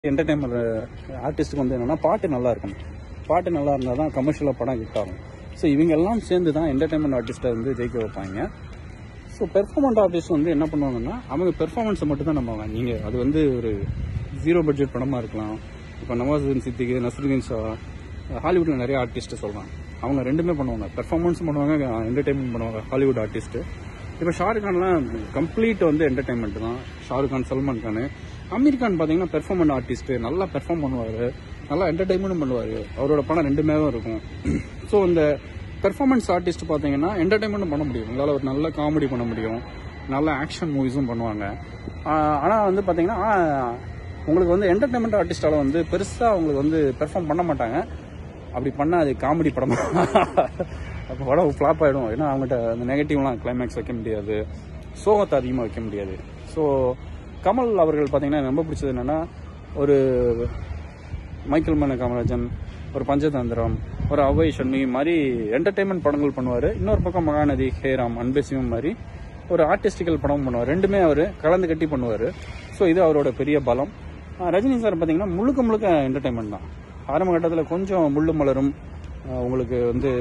entertainment ஆர்டிஸ்ட்டுக்கு வந்து என்னன்னா பாட்டு நல்லா இருக்கணும் பாட்டு நல்லா இருந்தால் தான் கமர்ஷியலாக படம் ஹிட் ஆகும் ஸோ இவங்க எல்லாம் சேர்ந்து தான் என்டர்டைன்மெண்ட் ஆர்டிஸ்ட்டை வந்து ஜெயிக்க வைப்பாங்க ஸோ பெர்ஃபார்மன்ட் ஆர்டிஸ்ட் வந்து என்ன பண்ணுவாங்கன்னா அவங்க பெர்ஃபார்மன்ஸை மட்டும் தான் நம்புவாங்க நீங்கள் அது வந்து ஒரு ஜீரோ பட்ஜெட் படமாக இருக்கலாம் இப்போ நவாசுதீன் சித்திக்கு நசருதீன் ஷா ஹாலிவுட்டில் நிறைய ஆர்டிஸ்ட் சொல்கிறாங்க அவங்க ரெண்டுமே பண்ணுவாங்க பெர்ஃபார்மன்ஸும் பண்ணுவாங்க என்டர்டைன்மெண்ட் பண்ணுவாங்க ஹாலிவுட் ஆர்டிஸ்ட்டு இப்போ ஷாருக் கான்லாம் கம்ப்ளீட் வந்து என்டர்டைன்மெண்ட் தான் ஷாருக் கான் சல்மான் கான் அமீர் கான் பார்த்தீங்கன்னா பெர்ஃபார்மன்ட் ஆர்டிஸ்ட் நல்லா பெர்ஃபார்ம் பண்ணுவார் நல்லா என்டர்டைன்மெண்ட்டும் பண்ணுவார் அவரோட படம் ரெண்டுமே இருக்கும் ஸோ இந்த பெர்ஃபார்மன்ஸ் ஆர்டிஸ்ட் பார்த்தீங்கன்னா என்டர்டைன்மெண்ட்டும் பண்ண முடியும் உங்களால் ஒரு நல்ல காமெடி பண்ண முடியும் நல்ல ஆக்ஷன் மூவிஸும் பண்ணுவாங்க ஆனால் வந்து பார்த்தீங்கன்னா ஆஹ், உங்களுக்கு வந்து என்டர்டைன்மெண்ட் ஆர்டிஸ்டால வந்து பெருசாக உங்களுக்கு வந்து பெர்ஃபார்ம் பண்ண மாட்டாங்க அப்படி பண்ணால் அது காமெடி படமா அப்போ படம் ஃப்ளாப் ஆகிடும் ஏன்னா அவங்ககிட்ட அந்த நெகட்டிவ்லாம் கிளைமேக்ஸ் வைக்க முடியாது சோகத்தை அதிகமாக வைக்க முடியாது ஸோ கமல் அவர்கள் பார்த்தீங்கன்னா எனக்கு ரொம்ப பிடிச்சது என்னன்னா ஒரு மைக்கேல் மன காமராஜன் ஒரு பஞ்சதந்திரம் ஒரு அவை சண்முகி மாதிரி என்டர்டைன்மெண்ட் படங்கள் பண்ணுவார் இன்னொரு பக்கம் மகாநதி ஹேராம் அன்பே சிவம் மாதிரி ஒரு ஆர்டிஸ்டிக்கல் படம் பண்ணுவார் ரெண்டுமே அவர் கலந்து கட்டி பண்ணுவார் ஸோ இது அவரோட பெரிய பலம் ஆஹ் ரஜினி சார் பார்த்தீங்கன்னா முழுக்க முழுக்க என்டர்டைன்மெண்ட் தான் ஆரம்ப கட்டத்தில் கொஞ்சம் முள்ளு மலரும் ஆஹ் உங்களுக்கு வந்து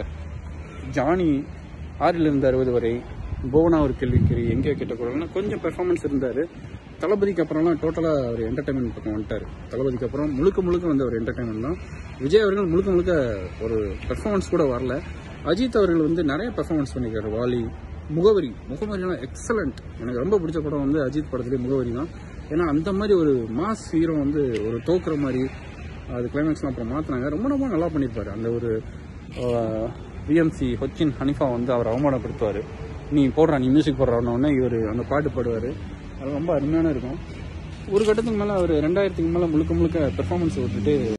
ஜானி ஆறிலிருந்து அறுபது வரை புவனா ஒரு கேள்விக்குறி எங்கேயோ கேட்ட குரல்னா கொஞ்சம் பெர்ஃபார்மன்ஸ் இருந்தார் தளபதிக்கு அப்புறம்லாம் டோட்டலாக அவர் என்டர்டைன்மெண்ட் பக்கம் வந்துட்டார் தளபதிக்கு அப்புறம் முழுக்க முழுக்க வந்து அவர் என்டர்டைன்மெண்ட் தான் விஜய் அவர்கள் முழுக்க முழுக்க ஒரு பெர்ஃபார்மன்ஸ் கூட வரல அஜித் அவர்கள் வந்து நிறைய பெர்ஃபார்மன்ஸ் பண்ணியிருக்காரு வாலி முகவரி முகவரிலாம் எக்ஸலண்ட் எனக்கு ரொம்ப பிடிச்ச படம் வந்து அஜித் படத்துலேயே முகவரி தான் ஏன்னா அந்த மாதிரி ஒரு மாஸ் ஹீரோ வந்து ஒரு தோக்குற மாதிரி அது கிளைமேக்ஸ்லாம் அப்புறம் மாற்றினாங்க ரொம்ப ரொம்ப நல்லா பண்ணியிருப்பாரு அந்த ஒரு விஎம்சி ஹொச்சின் ஹனிஃபா வந்து அவர் அவமானப்படுத்துவார் நீ போடுறா நீ மியூசிக் போடுறான்னு இவர் அந்த பாட்டு பாடுவார் அது ரொம்ப அருமையான இருக்கும் ஒரு கட்டத்துக்கு மேலே அவர் ரெண்டாயிரத்துக்கு மேலே முழுக்க முழுக்க பெர்ஃபார்மன்ஸ் விட்டுட்டு